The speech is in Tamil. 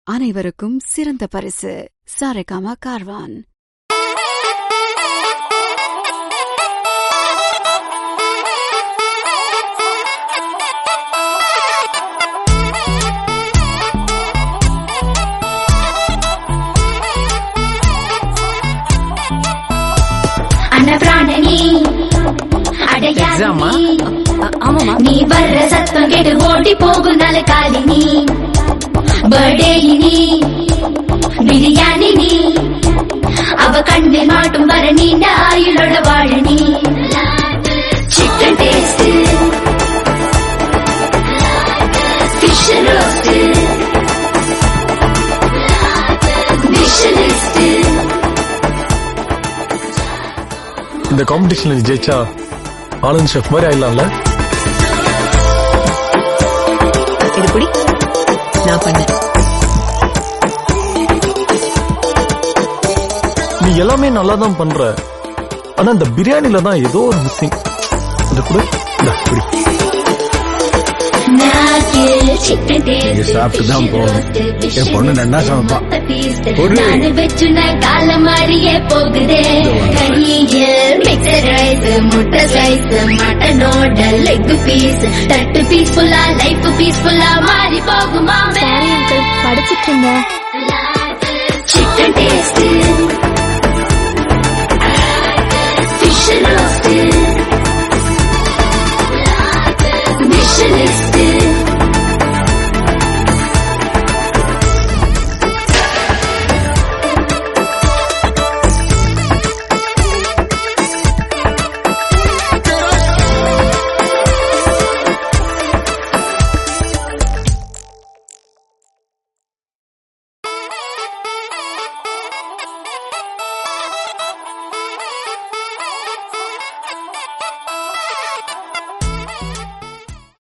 அனைவருக்கும் சிறந்த பரிசு சாரேகாமா கார்வான் அன்னபிராணனி எக்ஸாமா? அடையாளி நீ வர்ற சத்தம் கேட்டு ஓடி போகும் நலகாலினி பர்த்டே இனி பிரியாணி நீ அவ கண்ணில் மாட்டும் வர நீண்ட ஆயுளோட வாழ நீ chicken taste fish roast dish list இந்த காம்படிஷன்ல நீ ஜெயிச்சா ஆனந்த் ஷெஃப் மாதிரி ஆயிடலாம்ல இது புடி நான் பண்ணேன் நீ எல்லாமே நல்லா தான் பண்ற ஆனா இந்த பிரியாணில தான் ஏதோ ஒரு மிஸ்ஸிங் இந்த கூட நீங்க சாப்பிட்டு தான் போகணும். என் பொண்ணு நன்னா சமைப்பா. பொறு. நானு வச்சுன கால மாதிரியே போகுதே கறியில் மிக்சர் ரைஸ் முட்டை ஸ்லைஸ் மட்டனோட லெக் பீஸ் தட்டு பீஸ்ஃபுல்லா லைஃப் பீஸ்ஃபுல்லா மாறி போகுமா சாரி அங்கிள் படிச்சிட்டு இருந்தேன் சிக்கன் டேஸ்ட்